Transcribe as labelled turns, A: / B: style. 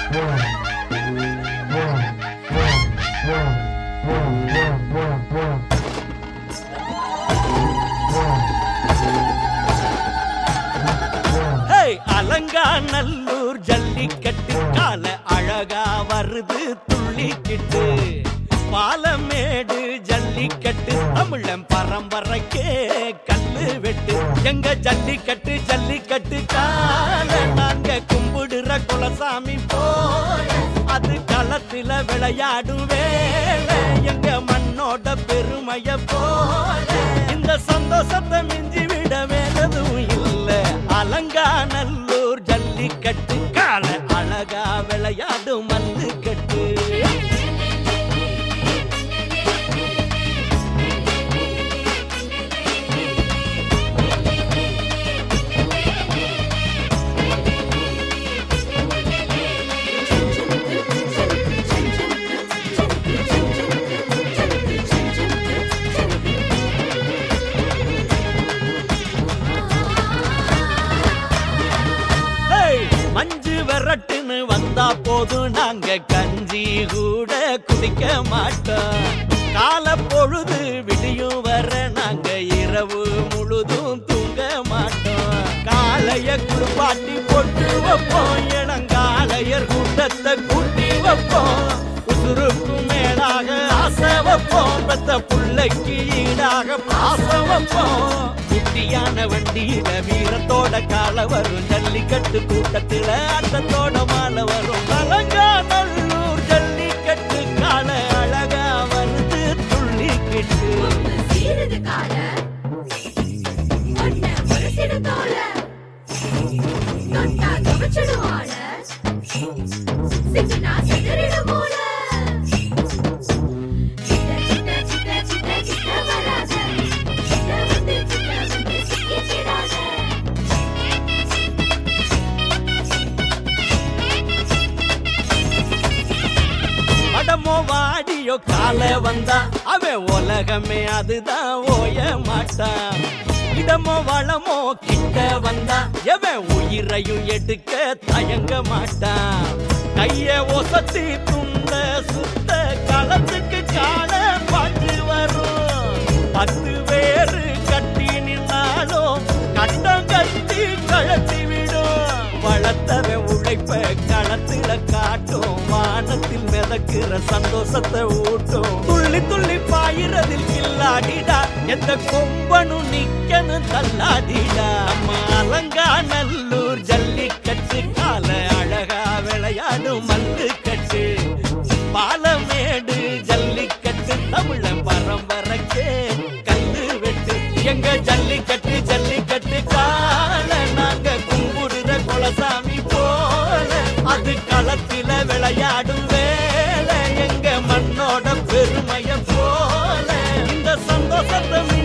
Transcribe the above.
A: ஹே அலங்காநல்லூர் ஜல்லிக்கட்டு கால அழகா வருது துள்ளிக்கிட்டு பாலமேடு ஜல்லிக்கட்டு தமிழன் பரம்பரைக்கே கல்லு வெட்டு எங்க ஜல்லிக்கட்டு ஜல்லிக்கட்டு கால நாங்க கும்பிடுற குலசாமி போல அது களத்துல விளையாடும் வேலை எங்க மண்ணோட பெருமைய போல இந்த சந்தோஷத்தை மிஞ்சி விட வேறதும் இல்ல அலங்காநல்லூர் ஜல்லிக்கட்டு கால அழகா விளையாடும் மல்லு கட்டு ஹேய், மஞ்சு விரட்டுன்னு வந்தா போதும் நாங்க கஞ்சி கூட குடிக்க மாட்டோம் கால பொழுது விடியும் வர நாங்க இரவு முழுதும் தூங்க மாட்டோம் காலைய குளிப்பாட்டி போட்டு வைப்போம் இளங்காலையர் கூட்டத்தை கூட்டி வைப்போம் உசுருக்கு மேலாக ஆசை வைப்போம் பெத்த புள்ளைக்கு ஈடாக பாசம் வைப்போம் குட்டியான வண்டியில வீரத்தோட கால வரும் ஜல்லிக்கட்டு கூட்டத்தில அட்டத்தோட மாலை வரும் அலங்காநல்லூர் ஜல்லிக்கட்டு கால அழகா வருது துள்ளிக்கிட்டு
B: சீரது கால ஒன்ன மனசிட தோல தொட்டா துவச்சிடுவாள சிக்கனா சிதறிட போல சித்த சித்த சித்த சித்த சித்த வராத சித்த வந்து சித்த வந்து சிக்கிச்சிடாத
A: படமோ வாடியோ கால வந்தா அவன் உலகமே அதுதான் ஓய மாட்டான் இடமோ வளமோ கிட்ட வந்தா எவன் உயிரையும் எடுக்க தயங்க மாட்டான் கைய ஒசத்தி துண்ட சுத்த களத்துக்கு கால பாட்டு வரும் பத்து பேரு கட்டி நின்னாலும் கட்டம் கட்டி கழட்டி விடும் வளர்த்தவன் உழைப்ப களத்துல காட்டும் வானத்தில் மிதக்கிற சந்தோஷத்தை ஊட்டும் துள்ளி துள்ளி பாயிரதில் கில்லாடிடா எந்த கொம்பனும் நிக்கணும் தள்ளாடிடா நம்ம அலங்காநல்லூர் ஜல்லிக்கட்டு கால அழகா விளையாடும் மல்லு கட்டு பாலமேடு ஜல்லிக்கட்டு தமிழன் பரம்பரைக்கே கல்லு வெட்டு எங்க ஜல்லிக்கட்டு ஜல்லிக்கட்டு கால நாங்க கும்பிடுற குலசாமி போல அது களத்தில விளையாடும் வேலை எங்க மண்ணோட பெருமைய போல இந்த சந்தோஷத்தை